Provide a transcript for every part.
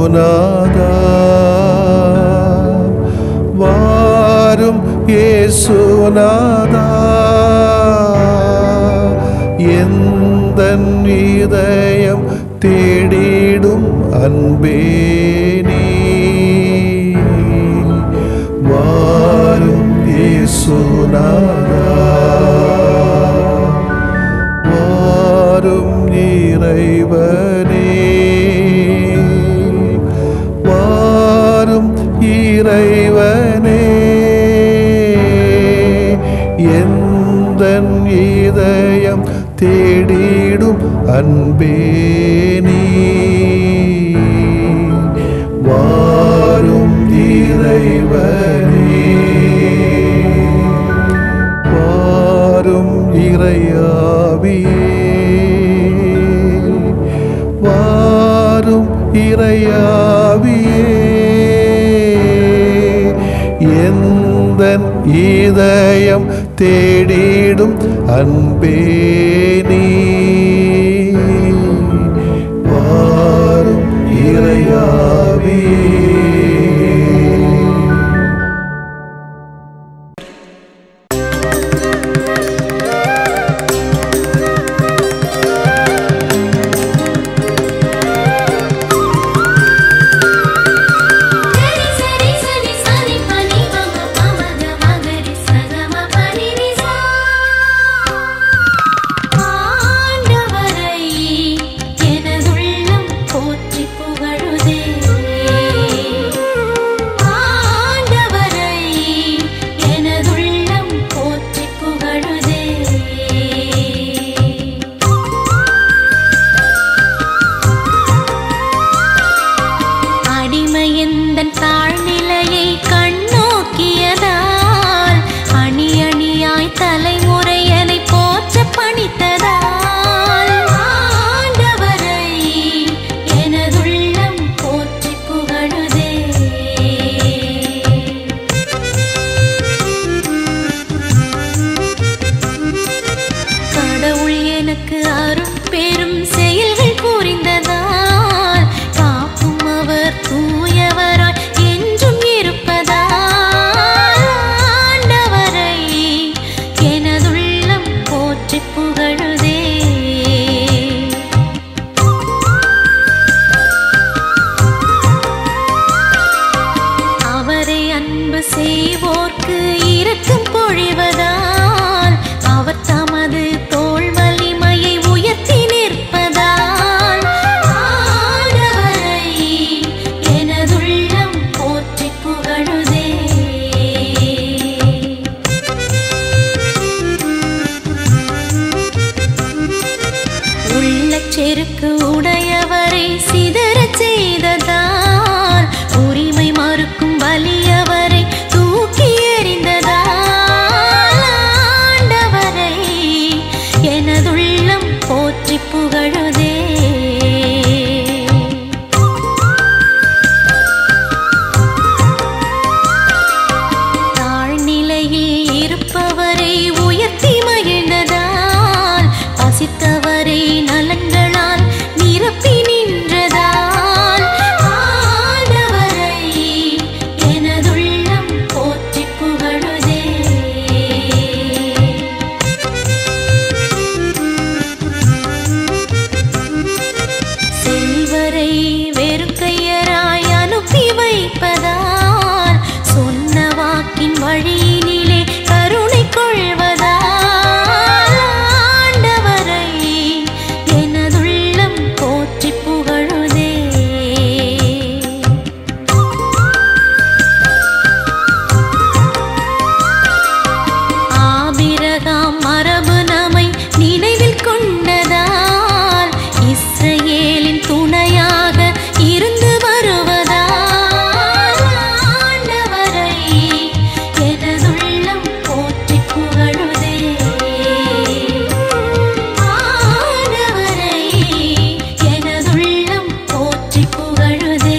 இயேசுநாதா வாரும் இயேசுநாதா எந்த இதயம் தேடிடும் அன்பே நீ வாரும் இயேசுநாதா வாரும் இறைவனே வாரும் இறைவனே எந்த இதயம் தேடிடும் அன்பே நீ வாரும் இறைவனே வாரும் இறையாவியே வாரும் இறையாவியே எந்த இதயம் தேடிடும் அன்பே நீ வாரும் இறையாவியே சரி சரி சரி சரி பனி மம பமக மகரி சகம பனி நிசா ஆண்டவரை எனதுள்ளம் போற்றி புகழுதே ஆண்டவரை எனதுள்ளம் போற்றி புகழுதே அடிமையந்தன் தாழ்நிலையை கண்ணோக்கியதால் அணி அணியாய் தலைமுறையனை போற்ற பணித்ததால் ஆண்டவரை எனதுள்ளம் போற்றி புகழுதே கடவுள் எனக்கு அருள் பெரும் செயல்கள் புரிந்ததால் காப்பும் அவர் தூயவராய் என்றும் இருப்பதால் ஆண்டவரை எனதுள்ளம் போற்றி புகழுதே அவரை அன்பு செய்வோர்க்கு இரக்கம் பொழிவதால் அவர் தமது தோள் வலிமையை உயர்த்தி நிற்பதால் ஆண்டவரை எனதுள்ளம் போற்றி புகழுதே உள்ளச் செருக்கு உடையவரை சிதறச் செய்ததால் உரிமை மறுக்கும் வலியவரை தூக்கி எறிந்ததால் ஆண்டவரை எனதுள்ளம் போற்றி புகழுதே தாழ்நிலையில் இருப்பவரை உயர்த்தி மகிழ்ந்ததால் பசித்தவரை நலன்களால் நிரப்பி நின்றதால் ஆண்டவரை எனதுள்ளம் போற்றி புகழுதே செல்வரை வெறுக்கையராய் அனுப்பி வைப்பதால் சொன்ன வாக்கின் வழியினிலே கருணை கொள்வதால் ஆண்டவரை எனதுள்ளம் போற்றி புகழுதே ஆபிரகாம் மரபு நமை நினைவில் கொண்டதால் இஸ்ரவேலின் துணையாக இருந்து வருவதால் ஆண்டவரை எனதுள்ளம் போற்றி புகழுதே ஆண்டவரை எனதுள்ளம் போற்றி புகழுதே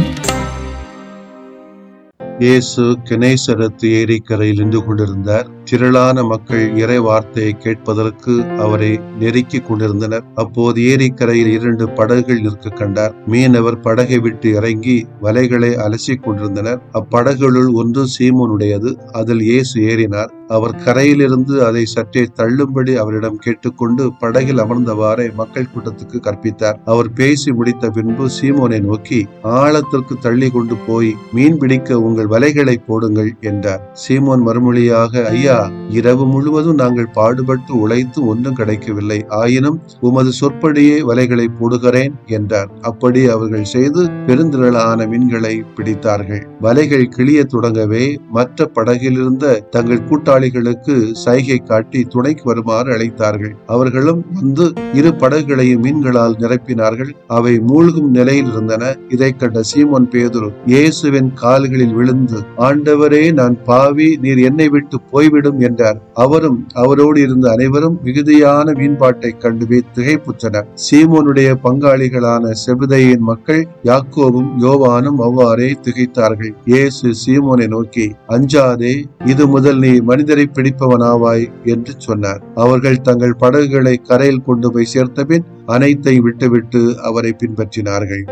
இயேசு கெனேசரத்து ஏரிக்கரையில் நின்று கொண்டிருந்தார் திரளான மக்கள் இறை வார்த்தையை கேட்பதற்கு அவரை நெருக்கிக் கொண்டிருந்தனர் அப்போது ஏரிக்கரையில் இரண்டு படகுகள் நிற்க கண்டார் மீனவர் படகை விட்டு இறங்கி வலைகளை அலசிக் கொண்டிருந்தனர் அப்படகுகளுள் ஒன்று சீமோனுடையது அதில் இயேசு ஏறினார் அவர் கரையிலிருந்து அதை சற்றே தள்ளும்படி அவரிடம் கேட்டுக்கொண்டு படகில் அமர்ந்தவாறே மக்கள் கூட்டத்துக்கு கற்பித்தார் அவர் பேசி முடித்த பின்பு சீமோனை நோக்கி ஆழத்திற்கு தள்ளி கொண்டு போய் மீன் பிடிக்க உங்கள் வலைகளை போடுங்கள் என்றார் சீமோன் மறுமொழியாக ஐயா இரவு முழுவதும் நாங்கள் பாடுபட்டு உழைத்து ஒன்றும் கிடைக்கவில்லை ஆயினும் உமது சொற்படியே வலைகளை போடுகிறேன் என்றார் அப்படி அவர்கள் செய்து பெருந்திரளான மீன்களை பிடித்தார்கள் வலைகள் கிளிய தொடங்கவே மற்ற படகில் இருந்த தங்கள் கூட்டாளிகளுக்கு சைகை காட்டி துணைக்கு வருமாறு அழைத்தார்கள் அவர்களும் வந்து இரு படகுகளையும் மீன்களால் நிரப்பினார்கள் அவை மூழ்கும் நிலையில் இருந்தன இதை கண்ட சீமோன் பேதுரு இயேசுவின் கால்களில் விழுந்து ஆண்டவரே நான் பாவி நீர் என்னை விட்டு போய்விடும் என்றார் அவரும் அவரோடு இருந்த அனைவரும் மிகுதியான மீன்பாட்டை கண்டு திகைப்புற்றனர் சீமோனுடைய பங்காளிகளான செபுதையின் மக்கள் யாக்கோவும் யோவானும் அவ்வாறே திகைத்தார்கள் இயேசு சீமோனை நோக்கி அஞ்சாதே இது முதல் நீ மனிதரை பிடிப்பவனாவாய் என்று சொன்னார் அவர்கள் தங்கள் படகுகளை கரையில் கொண்டு போய் சேர்த்தபின் அனைத்தை விட்டுவிட்டு அவரை பின்பற்றினார்கள்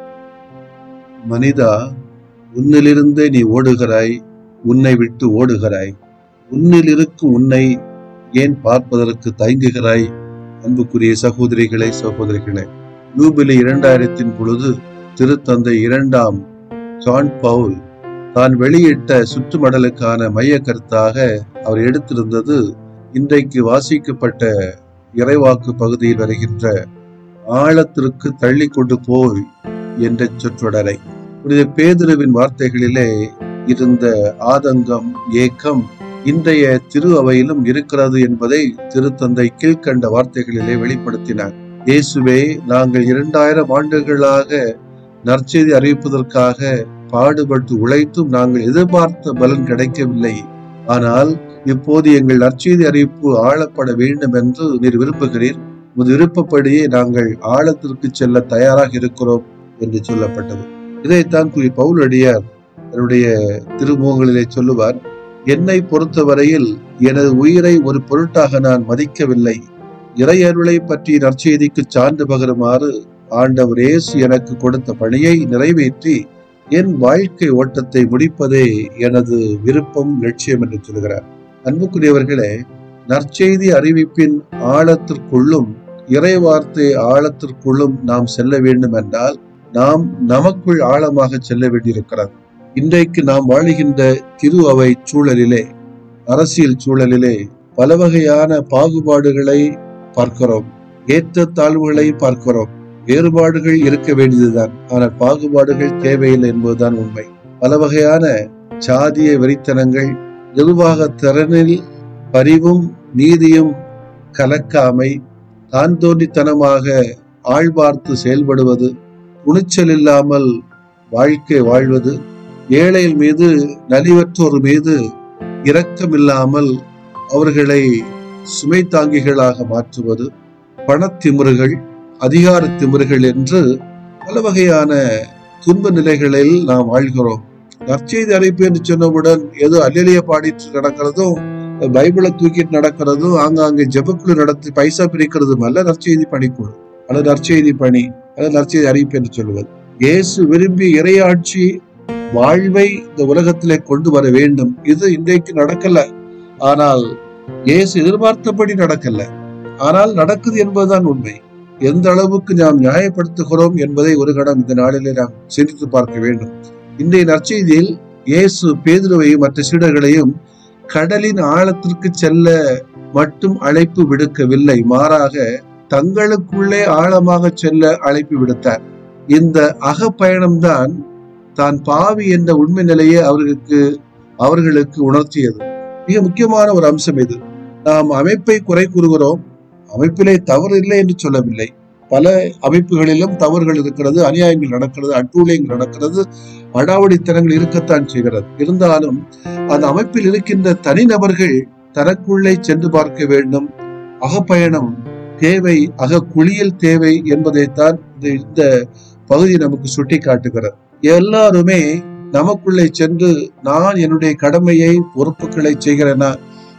மனிதா உன்னிலிருந்தே நீ ஓடுகிறாய் உன்னை விட்டு ஓடுகிறாய் உன்னில் இருக்கும் உன்னை ஏன் பார்ப்பதற்கு தயங்குகிறாய் அன்புக்குரிய சகோதரிகளே சகோதரிகளே யூபிலி இரண்டாயிரத்தின் பொழுது திருத்தந்தை இரண்டாம் ஜான் பவுல் தான் வெளியிட்ட சுற்றுமடலுக்கான மைய கருத்தாக அவர் எடுத்திருந்தது இன்றைக்கு வாசிக்கப்பட்ட இறைவாக்கு பகுதியில் வருகின்ற ஆழத்திற்கு தள்ளி கொண்டு போய் என்ற சொற்றொடரை புனித பேதுருவின் வார்த்தைகளிலே இருந்த ஆதங்கம் ஏக்கம் இன்றைய திரு அவையிலும் இருக்கிறது என்பதை திருத்தந்தை கீழ்கண்ட வார்த்தைகளிலே வெளிப்படுத்தினார் இயேசுவே நாங்கள் இரண்டாயிரம் ஆண்டுகளாக நற்செய்தி அறிவிப்பதற்காக பாடுபட்டு உழைத்தும் நாங்கள் எதிர்பார்த்த பலன் கிடைக்கவில்லை ஆனால் இப்போது எங்கள் நற்செய்தி அறிவிப்பு ஆளப்பட வேண்டும் என்று நீர் விரும்புகிறீர் உமது விருப்பப்படியே நாங்கள் ஆழத்திற்கு செல்ல தயாராக இருக்கிறோம் என்று சொல்லப்பட்டது இதைத்தான் குறி பவுலடியார் தன்னுடைய திருமுகங்களிலே சொல்லுவார் என்னை பொறுத்தவரையில் எனது உயிரை ஒரு பொருட்டாக நான் மதிக்கவில்லை இறையருளை பற்றி நற்செய்திக்கு சான்று பகருமாறு ஆண்டவர் இயேசு எனக்கு கொடுத்த பணியை நிறைவேற்றி என் வாழ்க்கை ஓட்டத்தை முடிப்பதே எனது விருப்பம் லட்சியம் என்று சொல்கிறார் அன்புக்குரியவர்களே நற்செய்தி அறிவிப்பின் ஆழத்திற்குள்ளும் இறை வார்த்தை ஆழத்திற்குள்ளும் நாம் செல்ல வேண்டும் என்றால் நாம் நமக்குள் ஆழமாக செல்ல வேண்டியிருக்கிறது இன்றைக்கு நாம் வாழுகின்ற திரு அவை சூழலிலே அரசியல் சூழலிலே பல வகையான பாகுபாடுகளை பார்க்கிறோம் ஏற்ற தாழ்வுகளை பார்க்கிறோம் வேறுபாடுகள் இருக்க வேண்டியதுதான் ஆனால் பாகுபாடுகள் தேவையில்லை என்பதுதான் உண்மை பல வகையான சாதிய வெறித்தனங்கள் நிர்வாக திறனில் பரிவும் நீதியும் கலக்காமை தான் தோன்றித்தனமாக ஆழ்வார்த்து செயல்படுவது துணிச்சல் இல்லாமல் வாழ்க்கை வாழ்வது ஏழைகள் மீது நலிவற்றோர் மீது இரக்கம் இல்லாமல் அவர்களை சுமை தாங்கிகளாக மாற்றுவது பணத்திமுறுகள் அதிகார திமிறுகள் என்று பல வகையான துன்ப நிலைகளில் நாம் வாழ்கிறோம் நற்செய்தி அறிவிப்பு என்று சொன்னவுடன் ஏதோ அல்லலிய பாடிட்டு நடக்கிறதும் பைபிளை தூக்கிட்டு நடக்கிறதும் ஆங்காங்கே ஜெபக்குழு நடத்தி பைசா பிரிக்கிறதும் அல்ல நற்செய்தி பணிக்குழு அல்லது நற்செய்தி பணி அல்லது நற்செய்தி அறிவிப்பு என்று சொல்லுவது இயேசு விரும்பி இறையாட்சி வாழ்வை இந்த உலகத்திலே கொண்டு வர வேண்டும் இது இன்றைக்கு நடக்கல ஆனால் இயேசு எதிர்பார்த்தபடி நடக்கல ஆனால் நடக்குது என்பதுதான் உண்மை எந்த அளவுக்கு நாம் நியாயப்படுத்துகிறோம் என்பதை ஒரு கணம் இந்த நாளிலே நாம் சிந்தித்து பார்க்க வேண்டும் இன்றைய நற்செய்தியில் இயேசு பேதுருவையும் மற்ற சீடர்களையும் கடலின் ஆழத்திற்கு செல்ல மட்டும் அழைப்பு விடுக்கவில்லை மாறாக தங்களுக்குள்ளே ஆழமாக செல்ல அழைப்பு விடுத்தார் இந்த அகப்பயணம்தான் தான் பாவி என்ற உண்மை நிலையை அவர்களுக்கு அவர்களுக்கு உணர்த்தியது மிக முக்கியமான ஒரு அம்சம் இது நாம் அமைப்பை குறை கூறுகிறோம் அமைப்பிலே தவறு இல்லை என்று சொல்லவில்லை பல அமைப்புகளிலும் தவறுகள் இருக்கிறது அநியாயங்கள் நடக்கிறது அட்டூழியங்கள் நடக்கிறது அடாவடித்தனங்கள் இருக்கத்தான் செய்கிறது இருந்தாலும் அந்த அமைப்பில் இருக்கின்ற தனிநபர்கள் தனக்குள்ளே சென்று பார்க்க வேண்டும் அகப்பயணம் தேவை அகக்குழியல் தேவை என்பதைத்தான் இந்த இந்த பகுதி நமக்கு சுட்டி காட்டுகிறது எல்லாருமே நமக்குள்ளே சென்று நான் என்னுடைய கடமையை பொறுப்புகளை செய்கிறேனா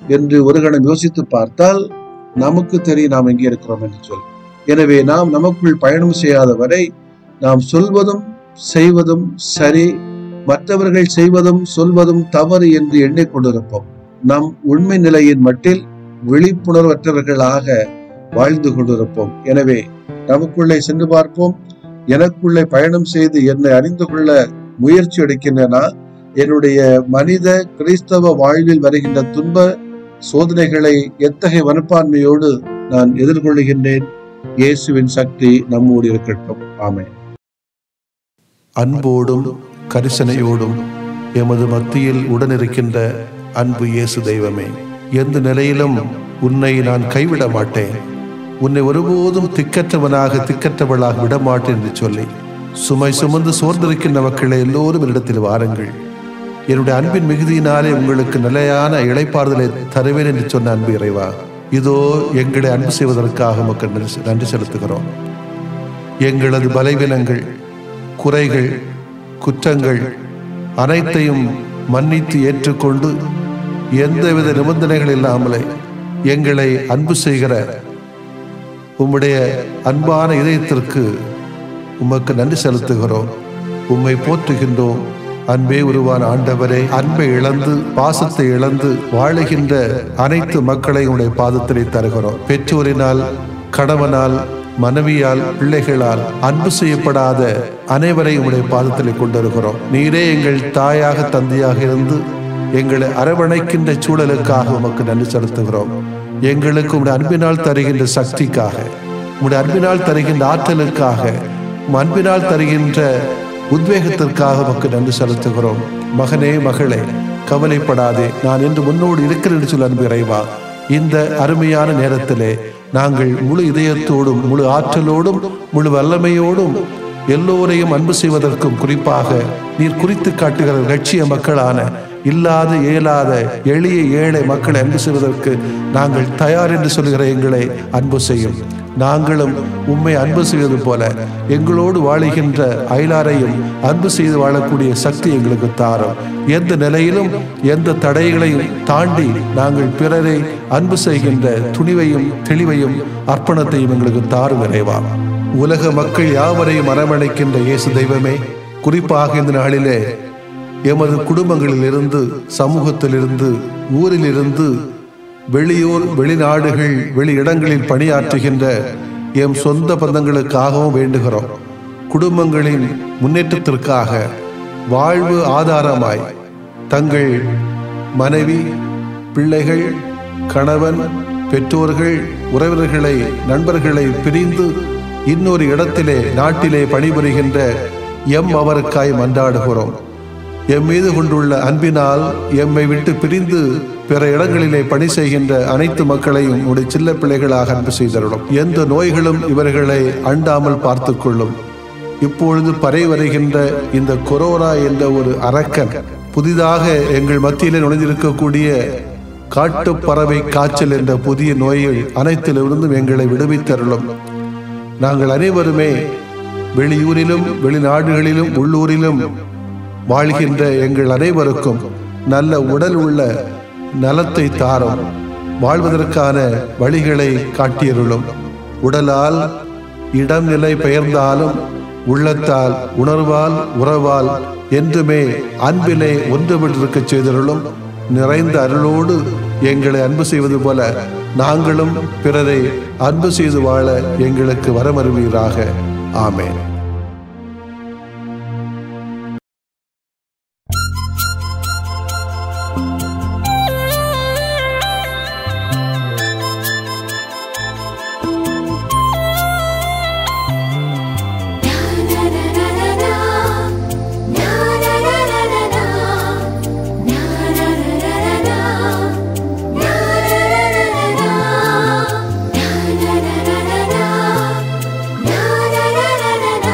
என்று ஒரு கணம் யோசித்து பார்த்தால் நமக்கு தெரியும் நாம் எங்கே இருக்கிறோம் என்று சொல் எனவே நாம் நமக்குள் பயணம் செய்யாத வரை நாம் சொல்வதும் செய்வதும் சரி மற்றவர்கள் செய்வதும் சொல்வதும் தவறு என்று எண்ணிக்கொண்டிருப்போம் நம் உண்மை நிலையின் மட்டில் விழிப்புணர்வற்றவர்களாக வாழ்ந்து கொண்டிருப்போம் எனவே நமக்குள்ளே சென்று பார்ப்போம் எனக்குள்ளே பயணம் செய்து என்னை அறிந்து கொள்ள முயற்சி எடுக்கின்றனா என்னுடைய மனித கிறிஸ்தவ வாழ்வில் வருகின்ற துன்ப சோதனைகளை எத்தகைய மனப்பான்மையோடு நான் எதிர்கொள்கின்றேன் இயேசுவின் சக்தி நம்மோடு இருக்கட்டும் ஆமென் அன்போடும் கரிசனையோடும் எமது மத்தியில் உடனிருக்கின்ற அன்பு இயேசு தெய்வமே எந்த நிலையிலும் உன்னை நான் கைவிட மாட்டேன் உன்னை ஒருபோதும் திக்கற்றவனாக திக்கற்றவளாக விடமாட்டேன் என்று சொல்லி சுமை சுமந்து சோர்ந்திருக்கின்ற மக்களை எல்லோரும் என்னிடத்தில் வாருங்கள் என்னுடைய அன்பின் மிகுதியினாலே உங்களுக்கு நிலையான இளைப்பாறுதலை தருவேன் என்று சொன்ன அன்பு இறைவா இதோ எங்களை அன்பு செய்வதற்காக உமக்கு நன்றி நன்றி செலுத்துகிறோம் எங்களது பலவீனங்கள் குறைகள் குற்றங்கள் அனைத்தையும் மன்னித்து ஏற்றுக்கொண்டு எந்தவித நிபந்தனைகள் இல்லாமலே எங்களை அன்பு செய்கிற உம்முடைய அன்பான இதயத்திற்கு உமக்கு நன்றி செலுத்துகிறோம் உம்மை போற்றுகின்றோம் அன்பே உருவான ஆண்டவரே அன்பை இழந்து பாசத்தை இழந்து வாழுகின்ற அனைத்து மக்களை உடைய பாதத்திலே தருகிறோம் பெற்றோரினால் கணவனால் மனைவியால் பிள்ளைகளால் அன்பு செய்யப்படாத அனைவரையும் உடைய பாதத்திலே கொண்டு வருகிறோம் நீரே எங்கள் தாயாக தந்தையாக இருந்து எங்களை அரவணைக்கின்ற சூழலுக்காக உமக்கு நன்றி செலுத்துகிறோம் எங்களுக்கு உடைய அன்பினால் தருகின்ற சக்திக்காக உடைய அன்பினால் தருகின்ற ஆற்றலுக்காக உம் அன்பினால் தருகின்ற உத்வேகத்திற்காக உமக்கு நன்றி செலுத்துகிறோம் மகனே மகளே கவலைப்படாதே நான் என்று முன்னோடு இருக்கிறேன் என்று சொல்ல அன்பு இறைவா இந்த அருமையான நேரத்திலே நாங்கள் முழு இதயத்தோடும் முழு ஆற்றலோடும் முழு வல்லமையோடும் எல்லோரையும் அன்பு செய்வதற்கும் குறிப்பாக நீர் குறித்து காட்டுகிற லட்சிய மக்களான இல்லாத இயலாத எளிய ஏழை மக்களை அன்பு செய்வதற்கு நாங்கள் தயார் என்று சொல்கிற எங்களை அன்பு செய்யும் நாங்களும் உம்மை அன்பு செய்வது போல எங்களோடு வாழுகின்ற அயலாரையும் அன்பு செய்து வாழக்கூடிய சக்தி எங்களுக்கு தாரும் எந்த நிலையிலும் எந்த தடைகளையும் தாண்டி நாங்கள் பிறரை அன்பு செய்கின்ற துணிவையும் தெளிவையும் அர்ப்பணத்தையும் எங்களுக்கு தாரும் இறைவா உலக மக்கள் யாவரையும் அரவணைக்கின்ற இயேசு தெய்வமே குறிப்பாக இந்த நாளிலே எமது குடும்பங்களிலிருந்து சமூகத்திலிருந்து ஊரிலிருந்து வெளியூர் வெளிநாடுகள் வெளி இடங்களில் பணியாற்றுகின்ற எம் சொந்த பந்தங்களுக்காகவும் வேண்டுகிறோம் குடும்பங்களின் முன்னேற்றத்திற்காக வாழ்வு ஆதாரமாய் தங்கள் மனைவி பிள்ளைகள் கணவன் பெற்றோர்கள் உறவினர்களை நண்பர்களை பிரிந்து இன்னொரு இடத்திலே நாட்டிலே பணிபுரிகின்ற எம் அவருக்காய் மன்றாடுகிறோம் எம் மீது கொண்டுள்ள அன்பினால் எம்மை விட்டு பிரிந்து பிற இடங்களிலே பணி செய்கின்ற அனைத்து மக்களையும் உடைய சில்ல பிள்ளைகளாக அன்பு செய்தருளும் எந்த நோய்களும் இவர்களை அண்டாமல் பார்த்துக் கொள்ளும் இப்பொழுது பறை வருகின்ற இந்த கொரோனா என்ற ஒரு அரக்கன் புதிதாக எங்கள் மத்தியிலே நுழைந்திருக்கக்கூடிய காட்டுப்பறவை காய்ச்சல் என்ற புதிய நோய்கள் அனைத்திலிருந்தும் எங்களை விடுவித்தருளும் நாங்கள் அனைவருமே வெளியூரிலும் வெளிநாடுகளிலும் உள்ளூரிலும் வாழ்கின்ற எங்கள் அனைவருக்கும் நல்ல உடல் உள்ள நலத்தை தாரும் வாழ்வதற்கான வழிகளை காட்டியருளும் உடலால் இடம் நிலை பெயர்ந்தாலும் உள்ளத்தால் உணர்வால் உறவால் என்றுமே அன்பிலே ஒன்றுபட்டிருக்க செய்தருளும் நிறைந்த அருளோடு எங்களை அன்பு செய்வது போல நாங்களும் பிறரை அன்பு செய்து வாழ எங்களுக்கு வரமருவீராக ஆமென் Na na na na na na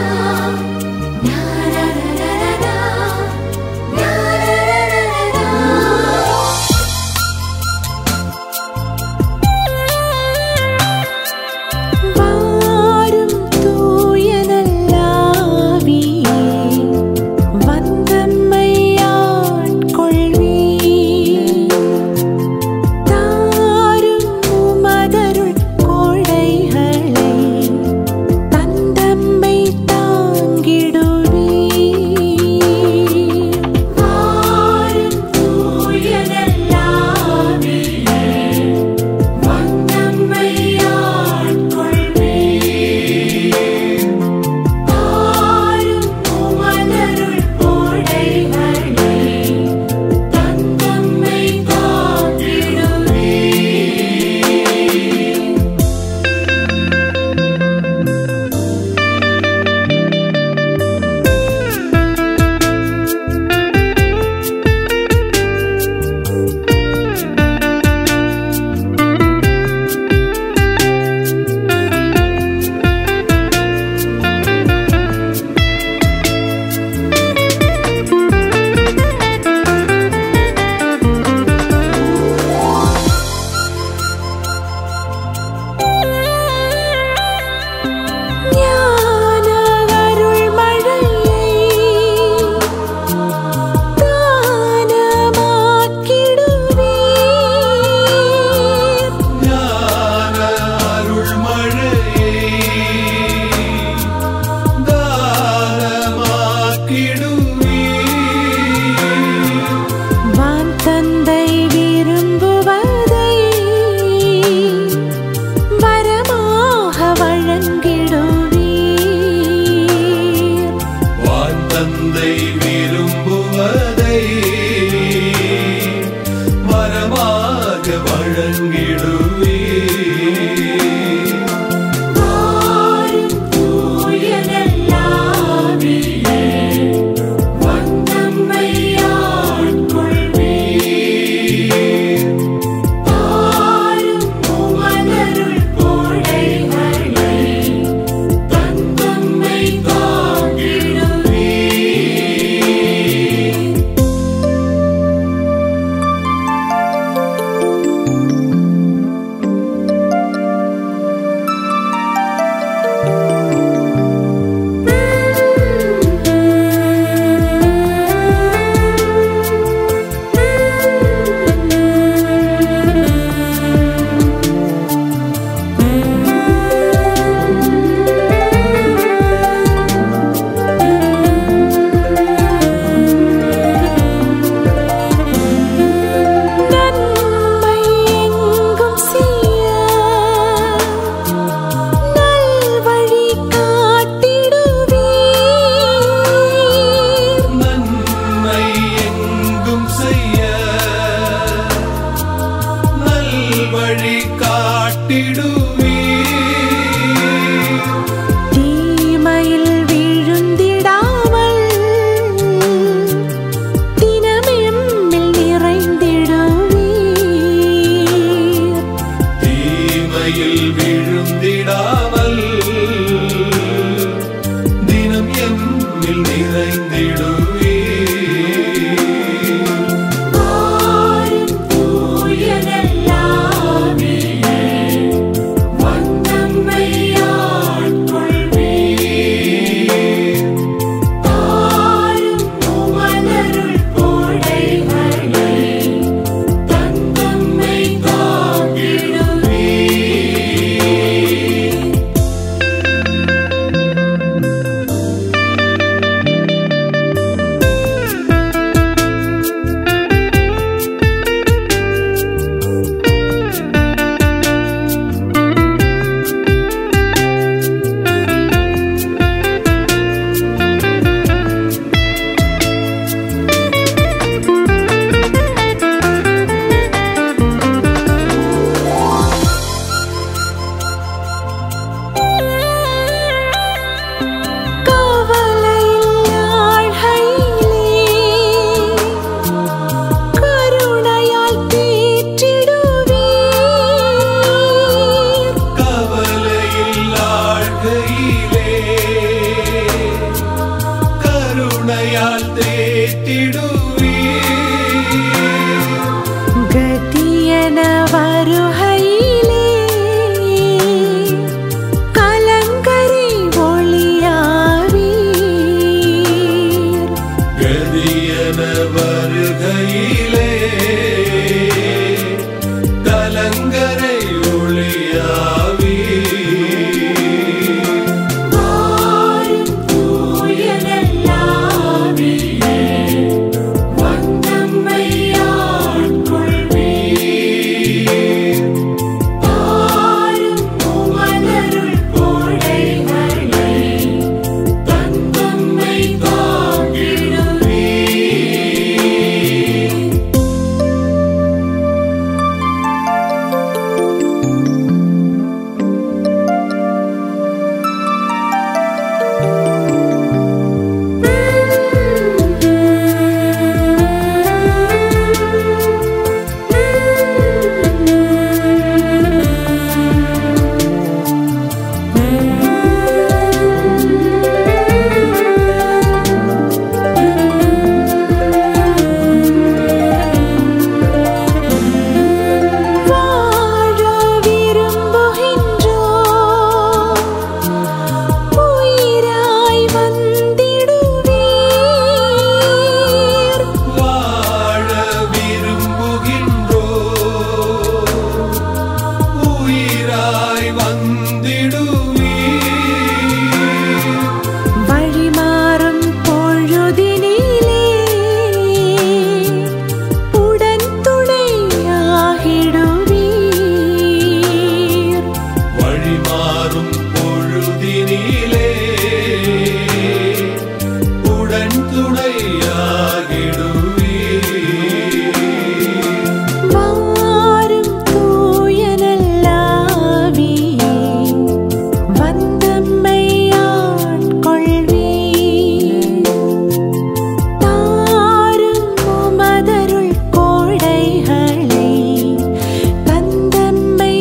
தீமையில் விழுந்திடாமல் தினம் என்னில் நிறைந்திடுவே வாரும் தூய நல்லாவியே, வந்தம்மை ஆட்கொள்வீர். தாரும் உமதருள் கோடைகளை, தந்தம்மை தாங்கிடுவீர். கருணையால் தேற்றிடுவீர் கவலையில் ஆழ்கையிலே கருணையால் தேற்றிடுவே கதியன வருகையிலே கலங்கரை ஒளியாவீர் கதியன வருகையிலே கலங்கரை ஒளியாவே வாரும் தூய நல்லாவியே, வந்தம்மை ஆட்கொள்வீர். தாரும் உமதருள் கோடைகளை, தந்தம்மை தாங்கிடுவீர். வாழ விரும்புகின்றோம் உயிராய் வந்திடுவீர் வாழ விரும்புகின்றோ உயிராய் வந்திடுவே வழிமாறும் பொழுதினிலே உடன் துணையாகிடுவீர் வழிமாறும் பொழுதினிலே உடன் துணையாகிடுவே வாரும் தூய நல்லாவியே, வந்தம்மை ஆட்கொள்வீர். தாரும் உமதருள் கோடைகளை, தந்தம்மை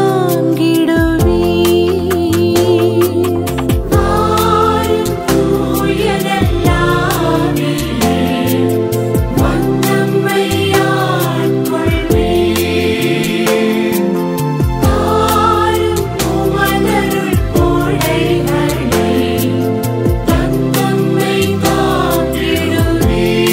தாங்கிடுவீர். வாரும் தூய நல்லாவியே, வந்தம்மை ஆட்கொள்வீர். தாரும் உமதருள் கோடைகளை, தந்தம்மை தாங்கிடுவீர்.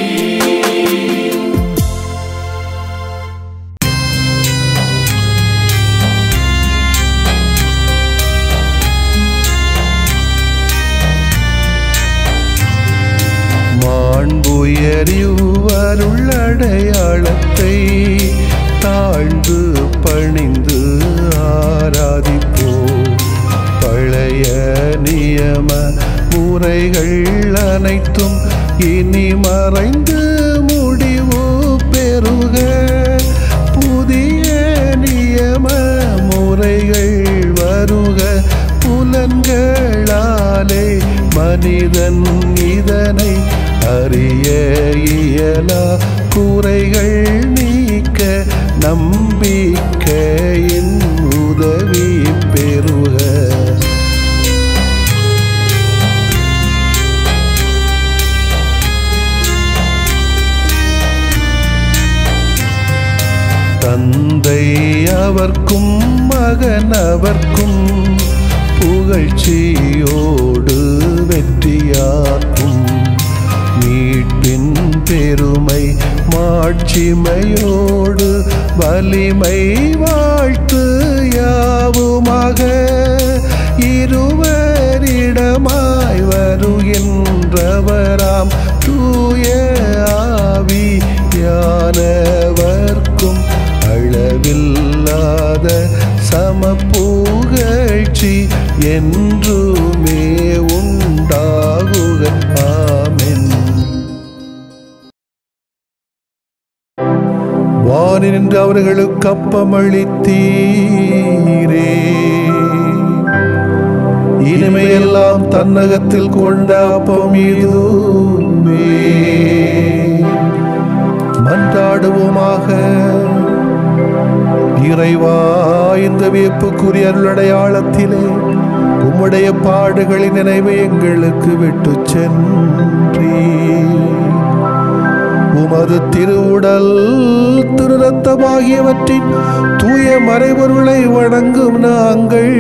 மாண்புயரிவருள்ளடையாளத்தை தாழ்ந்து பணிந்து ஆராதிப்போம் பழைய நியம முறைகள் அனைத்தும் இனி மறைந்து முடிவு பெறுக புதிய நியம முறைகள் வருக புலன்களாலே மனிதன் இதனை அறிய இயலா குறைகள் நீக்க நம்பிக்கையின் உத பிதாவர்க்கும் மகனவர்க்கும் புகழ்ச்சியோடு வெற்றியாக்கும் மீட்பின் பெருமை மாட்சிமையோடு வலிமை வாழ்த்து யாவுமாக இருவரிடமாய் வருகின்றவராம் தூய ஆவி யானவர்க்கும் அளவில்லாத சமப்புகழ்ச்சி என்றுமே உண்டாகுக ஆமென் வானி நின்று அவர்களுக்கு அப்பமளித்தீரே இனிமையெல்லாம் தன்னகத்தில் கொண்ட அப்பம் இதுவே மன்றாடுவோமாக இறைவா இந்த வியப்புக்குரிய அருளடையாளத்திலே உம்முடைய பாடுகளின் நினைவை எங்களுக்கு விட்டு சென்றீ உமது திருவுடல் திரு ரத்தமாகியவற்றின் தூய மறைபொருளை வணங்கும் நாங்கள்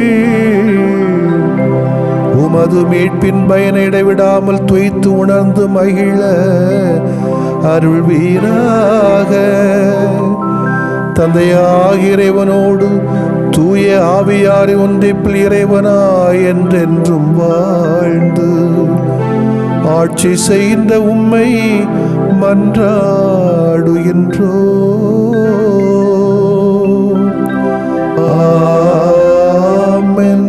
உமது மீட்பின் பயனை இடைவிடாமல் துய்த்து உணர்ந்து மகிழ அருள் வீராக தந்தையாக இறைவனோடு தூய ஆவியாரி ஒன்றிப்பில் இறைவனாய் என்றென்றும் வாழ்ந்து ஆட்சி செய்கின்ற உம்மை மன்றாடுகின்றோ ஆமென்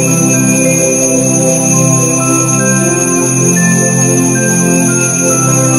ஆ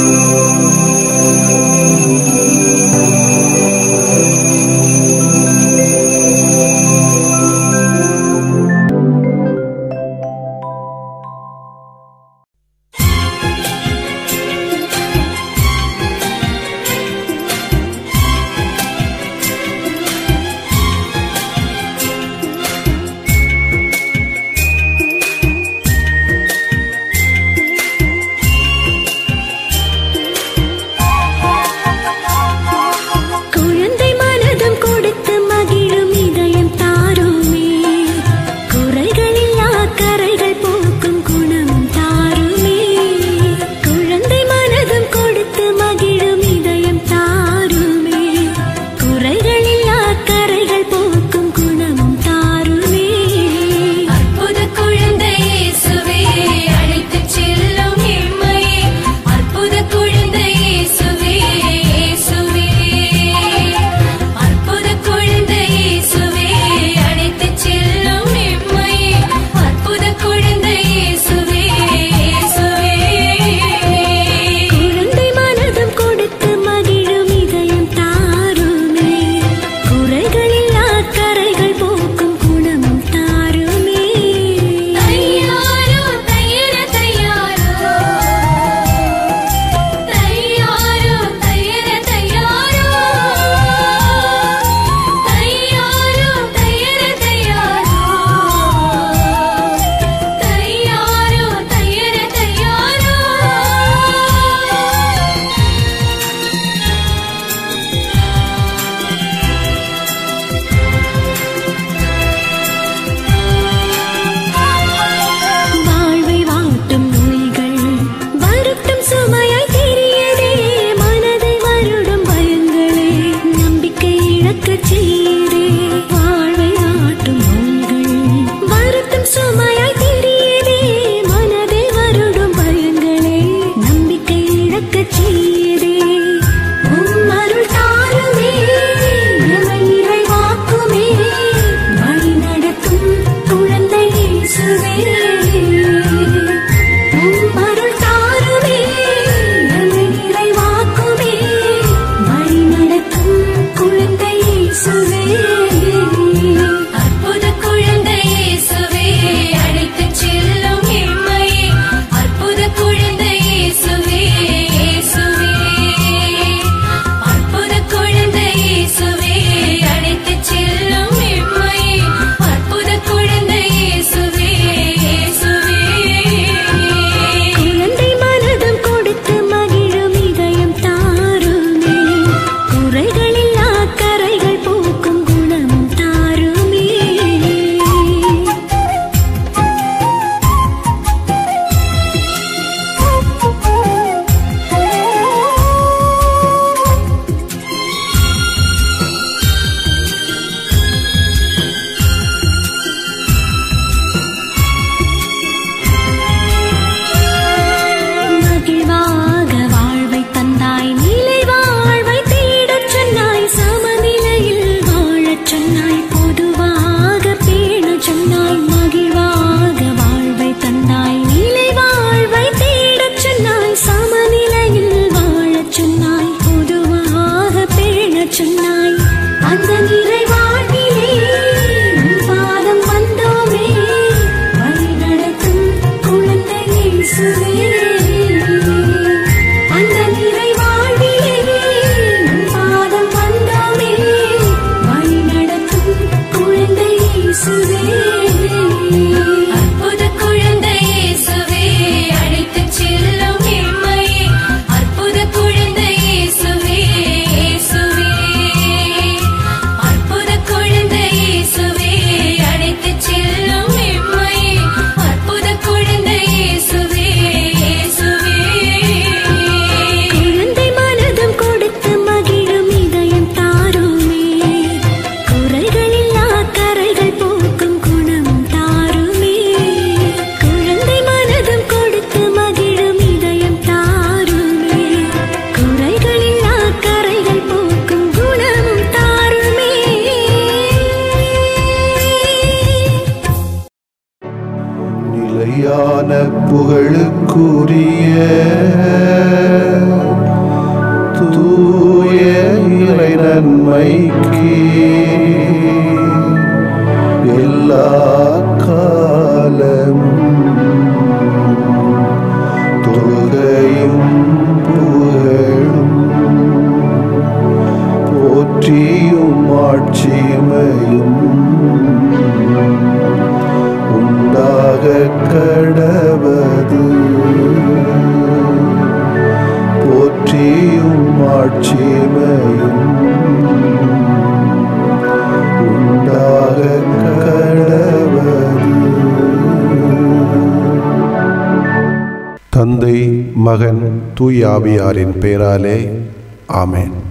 சொன்னாய் அந்த நிறைவாழ்விலே உன் பாதம் வந்தோமே வழி நடத்தும் குழந்தை இயேசுவே அந்த நிறைவாழ்விலே உன் பாதம் வந்தோமே வழி நடத்தும் குழந்தை இயேசுவே அற்புத குழந்தை இயேசுவே அழைத்துச் செல்லும் எம்மையே அற்புத குழந்தை இயேசுவே இயேசுவே அற்புத குழந்தை இயேசுவே அழைத்துச் செல்லும் எம்மையே அற்புத குழந்தை இயேசுவே இயேசுவே குழந்தை மனதும் கொடுத்து மகிழும் இதயம் தாருமே குறைகளில்லா கரைகள் போக்கும் குணம் தாருமே குழந்தை மனதும் கொடுத்து மகிழும் இதயம் தாருமே குறைகளில்லா கரைகள் போக்கும் குணமும் தாருமே நிலையான புகழுக்குரிய தூய இறை நன்மைக்கு எல்லா காலம் தொழுகையும் புகழும் போற்றியும் ஆட்சிமையும் உண்டாக கடவது போற்றியும் ஆட்சிமையும் உண்டாக கடவது தந்தை மகன் தூயாவியாரின் பெயராலே ஆமென்